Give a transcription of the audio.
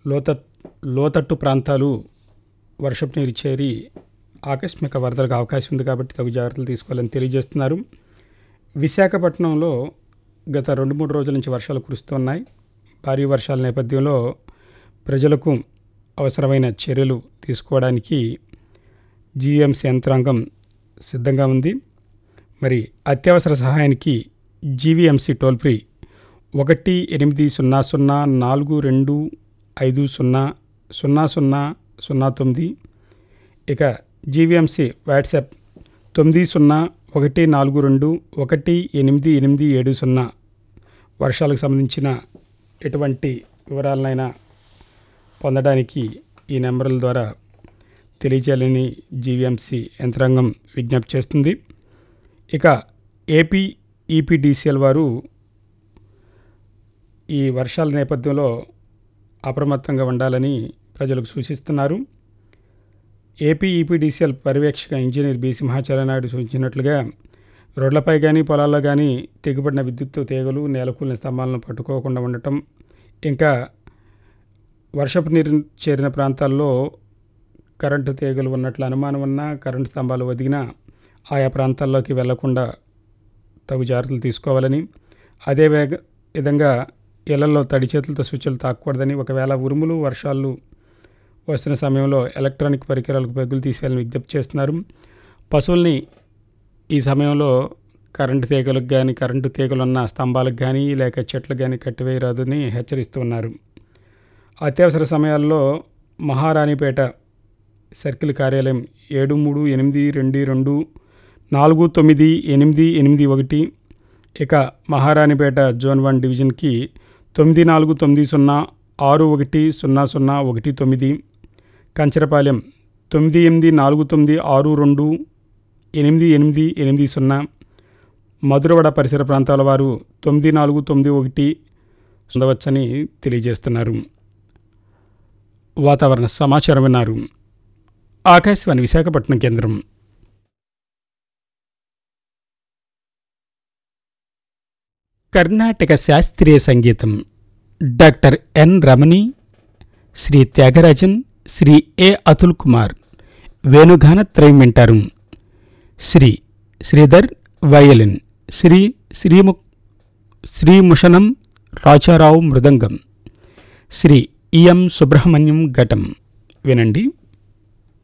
లోత లోతట్టు ప్రాంతాలు వర్షపు నీరు చేరి ఆకస్మిక వరదలకు అవకాశం ఉంది కాబట్టి తగు జాగ్రత్తలు తీసుకోవాలని తెలియజేస్తున్నారు విశాఖపట్నంలో గత రెండు మూడు రోజుల నుంచి వర్షాలు కురుస్తున్నాయి భారీ వర్షాల నేపథ్యంలో ప్రజలకు అవసరమైన చర్యలు తీసుకోవడానికి జీఎంసీ యంత్రాంగం సిద్ధంగా ఉంది మరి అత్యవసర సహాయానికి జీవీఎంసీ టోల్ ఫ్రీ ఒకటి ఎనిమిది సున్నా సున్నా నాలుగు రెండు ఐదు సున్నా సున్నా సున్నా సున్నా తొమ్మిది ఇక జీవీఎంసీ వాట్సాప్ తొమ్మిది సున్నా ఒకటి నాలుగు రెండు ఒకటి ఎనిమిది ఎనిమిది ఏడు సున్నా వర్షాలకు సంబంధించిన ఎటువంటి వివరాలనైనా పొందడానికి ఈ నెంబర్ల ద్వారా తెలియచేయాలని జీవీఎంసీ యంత్రాంగం విజ్ఞప్తి చేస్తుంది ఇక ఏపీ ఈపీడీసీఎల్ వారు ఈ వర్షాల నేపథ్యంలో అప్రమత్తంగా ఉండాలని ప్రజలకు సూచిస్తున్నారు ఏపీ ఈపీడీసీఎల్ పర్యవేక్షక ఇంజనీర్ బి సింహాచలనాయుడు సూచించినట్లుగా రోడ్లపై కానీ పొలాల్లో కానీ తెగిపడిన విద్యుత్ తీగలు నేలకూలిన స్తంభాలను పట్టుకోకుండా ఉండటం ఇంకా వర్షపు నీరు చేరిన ప్రాంతాల్లో కరెంటు తీగలు ఉన్నట్లు అనుమానం ఉన్నా కరెంటు స్తంభాలు ఒదిగినా ఆయా ప్రాంతాల్లోకి వెళ్లకుండా తగు జాగ్రత్తలు తీసుకోవాలని అదే వేగ విధంగా ఇళ్లలో తడి చేతులతో స్విచ్లు తాకూడదని ఒకవేళ ఉరుములు వర్షాలు వస్తున్న సమయంలో ఎలక్ట్రానిక్ పరికరాలకు పెగ్గులు తీసేయాలని విజ్ఞప్తి చేస్తున్నారు పశువుల్ని ఈ సమయంలో కరెంటు తీగలకు కానీ కరెంటు తీగలు ఉన్న స్తంభాలకు కానీ లేక చెట్లకు కానీ కట్టివేయరాదని హెచ్చరిస్తున్నారు అత్యవసర సమయాల్లో మహారాణిపేట సర్కిల్ కార్యాలయం ఏడు మూడు ఎనిమిది రెండు రెండు నాలుగు తొమ్మిది ఎనిమిది ఎనిమిది ఒకటి ఇక మహారాణిపేట జోన్ వన్ డివిజన్కి తొమ్మిది నాలుగు తొమ్మిది సున్నా ఆరు ఒకటి సున్నా సున్నా ఒకటి తొమ్మిది కంచరపాలెం తొమ్మిది ఎనిమిది నాలుగు తొమ్మిది ఆరు రెండు ఎనిమిది ఎనిమిది ఎనిమిది సున్నా మధురవాడ పరిసర ప్రాంతాల వారు తొమ్మిది నాలుగు తొమ్మిది ఒకటి పొందవచ్చని తెలియజేస్తున్నారు వాతావరణ సమాచారం విన్నారు ఆకాశవాణి విశాఖపట్నం కేంద్రం కర్ణాటక శాస్త్రీయ సంగీతం doctor N Ramani Shri Thyagarajan Shri A Atul Kumar వేణుగాన త్రయం వింటారు శ్రీ శ్రీధర్ వయలిన్ శ్రీ శ్రీము శ్రీముషనం రాజారావు మృదంగం శ్రీ ఈఎం సుబ్రహ్మణ్యం ఘటం వినండి